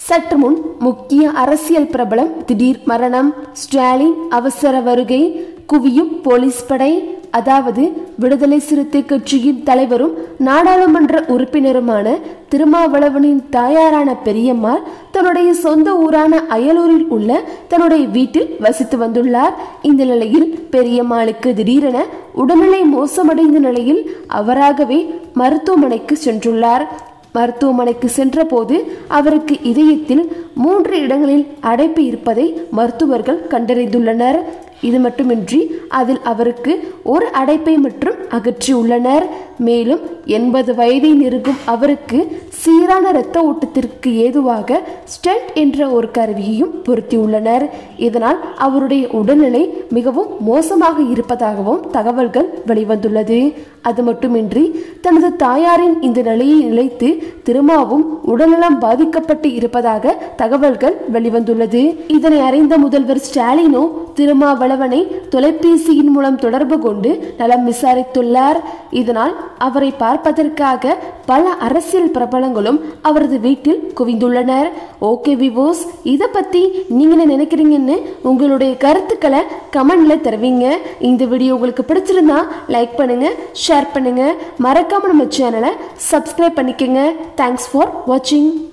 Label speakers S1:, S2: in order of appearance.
S1: சற்று முன் முக்கிய அரசியல் பிரபலம் திடீர் மரணம் ஸ்டாலின் அவசர வருகை குவியும் போலீஸ் படை அதாவது விடுதலை சிறுத்தை கட்சியின் தலைவரும் நாடாளுமன்ற உறுப்பினருமான திருமாவளவனின் தாயாரான பெரியம்மாள் தன்னுடைய சொந்த ஊரான அயலூரில் உள்ள தன்னுடைய வீட்டில் வசித்து வந்துள்ளார் இந்த நிலையில் பெரியம்மாளுக்கு திடீரென உடல்நிலை மோசமடைந்த நிலையில் அவராகவே மருத்துவமனைக்கு சென்றுள்ளார் மருத்துவமனைக்கு சென்றபோது அவருக்கு இதயத்தில் மூன்று இடங்களில் அடைப்பு இருப்பதை மருத்துவர்கள் கண்டறிந்துள்ளனர் இது மட்டுமின்றி அதில் அவருக்கு ஒரு அடைப்பை மற்றும் அகற்றியுள்ளனர் மேலும் எண்பது வயதை நெருங்கும் அவருக்கு சீரான இரத்த ஓட்டத்திற்கு ஏதுவாக ஸ்டென்ட் என்ற ஒரு கருவியையும் பொருத்தியுள்ளனர் இதனால் அவருடைய உடல்நிலை மிகவும் மோசமாக இருப்பதாகவும் தகவல்கள் வெளிவந்துள்ளது அது மட்டுமின்றி தனது தாயாரின் இந்த நிலையை நிலைத்து திருமாவும் உடல்நலம் பாதிக்கப்பட்டு இருப்பதாக தகவல்கள் வெளிவந்துள்ளது இதனை அறிந்த முதல்வர் ஸ்டாலினோ திருமாவளவனை தொலைபேசியின் மூலம் தொடர்பு கொண்டு நலம் விசாரித்துள்ளார் இதனால் அவரை பார்ப்பதற்காக பல அரசியல் பிரபலங்களும் அவரது வீட்டில் குவிந்துள்ளனர் ஓகே விவோஸ் இதை பத்தி நீங்க என்ன நினைக்கிறீங்கன்னு உங்களுடைய கருத்துக்களை கமெண்ட்ல தருவீங்க இந்த வீடியோ உங்களுக்கு பிடிச்சிருந்தா லைக் பண்ணுங்க ஷேர் பண்ணுங்க மறக்காம நம்ம சேனலை சப்ஸ்கிரைப் பண்ணிக்கோங்க தேங்க்ஸ் ஃபார் வாட்சிங்